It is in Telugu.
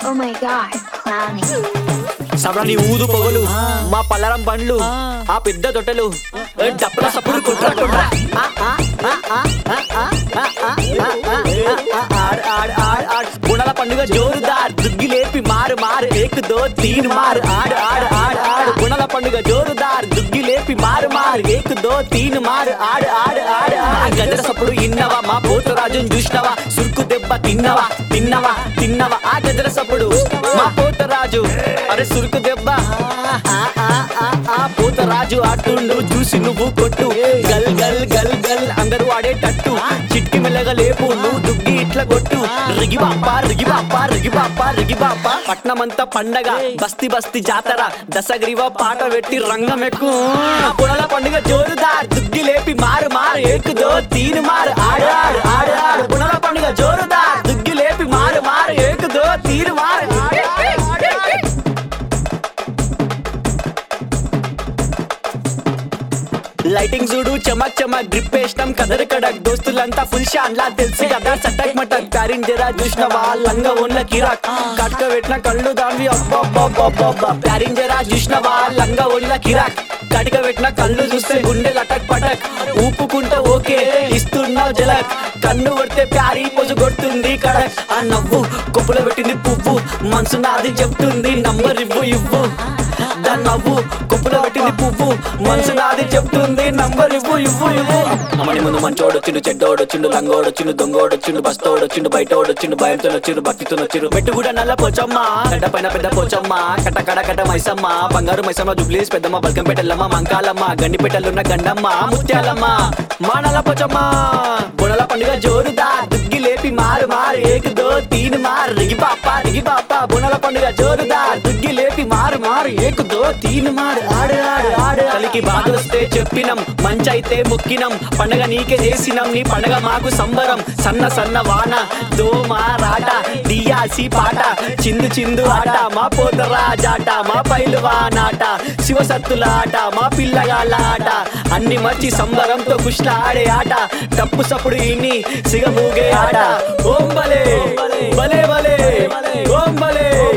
Oh my god, clowning. సబ్రాని ఊదు పొగలు మా పల్లరం బండ్లు ఆ పెద్ద తొట్టెలు ఏ డప్పుల సప్పుడు కుట్ర కుట్ర ఆ, ఆ, ఆ, ఆ, ఆ, ఆ, ఆ, ఆ, ఆ, ఆ, ఆ, ఆడ్, ఆడ్, ఆడ్, ఆడ్. గుణల పండుగ జోరుదార్ దుగ్గి లేపి మారు మారు ఏక్ దో తీన్ మారు ఆడు ఆడు ఆడు ఆడు గుణల పండుగ జోరుదార్ దుగ్గి లేపి మారు మారు ఏక్ దో తీన్ మారు ఆడు ఆడు ఆడు ఆడు గజర సప్పుడు ఇన్నవా మా పోతరాజుని చూసినవా సురుకు దెబ్బ తిన్నవా తిన్నవా తిన్నవా ఆ గజర సప్పుడు మా పోతరాజు అరే సురుకు దెబ్బ ఆ, ఆ, ఆ, ఆ, పోతరాజు ఆటుండు చూసి నువ్వు కొట్టు గల్ గల్ గల్ గల్ అందరూ ఆడేటట్టు చిట్టి మెల్లగా లేపు నువ్వు దుగ్గి ఇట్లా కొట్టు రిగి బాప రిగి బాప రిగి బాప రిగి బాప పట్నమంతా పండగ బస్తి బస్తి జాతర దశగ్రీవ పాట పెట్టి రంగం ఎక్కు పునల పండుగ జోరుదార్ దుగ్గి లేపి మారు మారు ఏకుదో తీను మారు ఆడు ఆడు ఆడు ఆడు పునల పండుగ జోరుదార్ దుగ్గి లేపి మారు మారు ఏకుదో తీను మారు ఆడు, ఆడు, ఆడు, ఆడు. లైటింగ్ చూడు చమక్ చమక్ డ్రిప్ వేసినాం కదర్ కడక్ దోస్తులంతా ఫుల్ షాన్ లా తెలుసు కదా చటక్ మటక్ ప్యారిన్ జరా చూసినవా లంగ ఉన్న కిరాక్ కట్క పెట్టిన కళ్ళు దానివి అబ్బబ్బబ్బబ్బబ్బ ప్యారిన్ జరా చూసినవా లంగ ఉన్న కిరాక్ కటిక పెట్టిన కళ్ళు చూస్తే గుండె లటక్ పటక్ ఊపుకుంటే ఓకే ఇస్తున్నావు జలక్ కన్ను కొడితే ప్యారీ పొజు కొడుతుంది కడక్ ఆ నవ్వు కొప్పులో పెట్టింది పువ్వు మనసు నాది చెప్తుంది నంబర్ ఇవ్వు ఇవ్వు దాని నవ్వు కుప్పులో పెట్టింది పువ్వు మనసు నాది చెప్తుంది నంబర్ ఇవ్వు ఇవ్వు ఇవ్వు అమ్మని ముందు మంచోడు వచ్చిండు చెడ్డోడు వచ్చిండు లంగోడు వచ్చిండు దొంగోడు వచ్చిండు బస్తోడు వచ్చిండు బయటోడు వచ్చిండు భయంతో వచ్చిండు భక్తితో వచ్చిండు పెట్టు కూడా నల్ల పోచమ్మ గడ్డ పైన పెద్ద పోచమ్మ కట్ట కడ కట్ట మైసమ్మ బంగారు మైసమ్మ జుబ్లీస్ పెద్దమ్మ బల్కం పెట్టల్లమ్మ మంకాలమ్మ గండి పెట్టలున్న గండమ్మ ముత్యాలమ్మ మా నల్ల పోచమ్మ బుడల పండుగ జోరుదా దుగ్గి లేపి మారు మారు ఏకుదో తీను మారు రిగి పాప రిగి పాప బునల పండుగ జోరుదా దుగ్గి లేపి మారు మారు ఏకుదో తీను మారు ఆడు ఆడు ఆడు కలికి బాధ వస్తే చెప్పినం మంచైతే మొక్కినం పండగ నీకే చేసినం నీ పండగ మాకు సంబరం సన్న సన్న వాన దోమ రాట దియాసి పాట చిందు చిందు ఆట మా పోతరా జాట మా పైలువానాట శివసత్తుల ఆట మా పిల్లగాళ్ళ ఆట అన్ని మర్చి సంబరంతో కుష్ల ఆడే ఆట తప్పు సప్పుడు ఇన్ని సిగమూగే ఆట ఓం బలే బలే బలే ఓం బలే